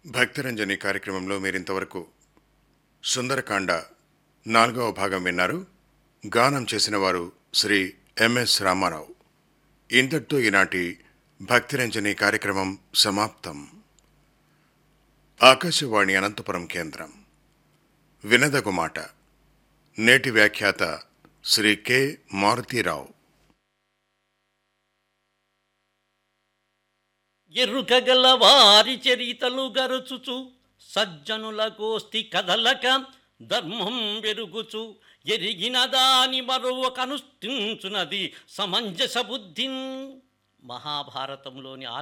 భక్తిరంజని కార్యక్రమంలో మీరింతవరకు సుందరకాండ నాలుగవ భాగం విన్నారు గానం చేసిన వారు శ్రీ ఎంఎస్ రామారావు ఇంతటితో ఈనాటి భక్తిరంజని కార్యక్రమం సమాప్తం ఆకాశవాణి అనంతపురం కేంద్రం వినదగు మాట నేటి వ్యాఖ్యాత శ్రీ కె మారుతీరావు ఎరుకగల వారి చరితలు గరుచుచు సజ్జనుల గోష్ఠి కదలక ధర్మం వెరుగుచు ఎరిగిన దాని మరొక కనుష్ఠించునది సమంజస బుద్ధిన్ మహాభారతంలోని